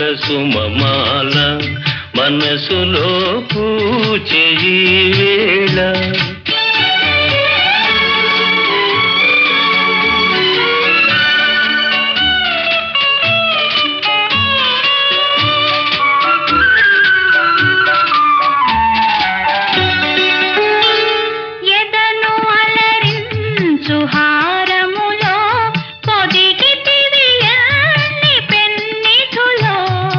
సుమమాల మనసులో పూచేయి వేళ ఎదను అలరించు హారములో పొదిగితివి ఎన్ని పెన్నిధులో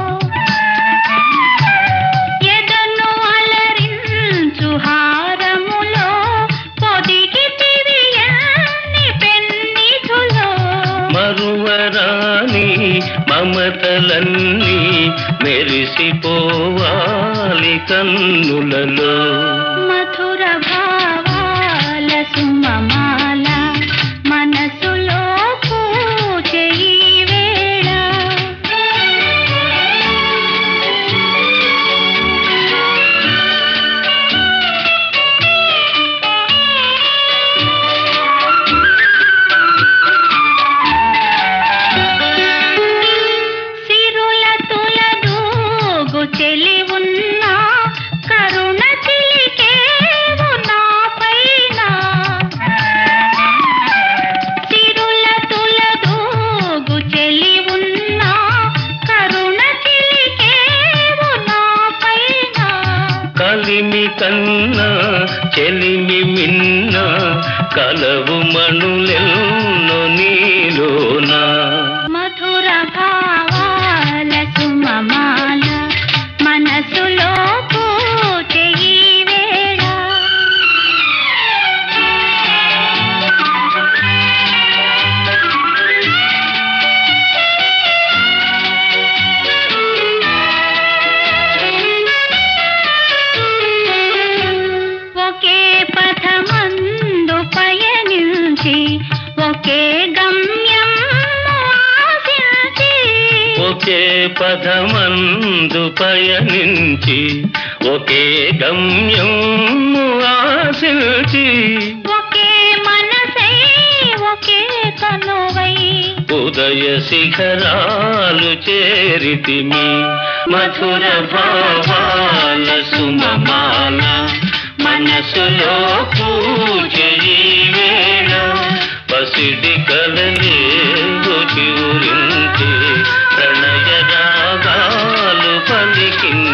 ఎదను అలరించు హారములో పొదిగితివి ఎన్ని పెన్నిధులో మరువరాని మమతలన్నీ మెరిసిపోవాలి కన్నులలో మధుర భావాల సుమమాల మనసులో పూజే ఈ వేళ సిరుల తులదూగు చెలి ఉన్నా కరుణ చిలికేవు నా పైన సిరుల తులదూగు చెలి ఉన్నా కరుణ చిలికేవు నా పైన కలిమి కన్నా చెలిమి మిన్న కలవు మణులెన్నో నీలోనా మధుర భావాల సుమమాల మనసులో పూజే ఈ వేళ ఒకే పథమందు పయనించి ఒకే గమ్యం ఆశించి ఒకే పదమందు పయనించి ఒకే గమ్యం ఆశించి ఒకే మనసై ఒకే కనువై ఉదయ శిఖరాలు చేరితిమి మధుర భావాల సుమమాల మనసులో పూజయి వేళ పసిడి కలలే చివురించి ప్రణయ రాగాలు పలికిన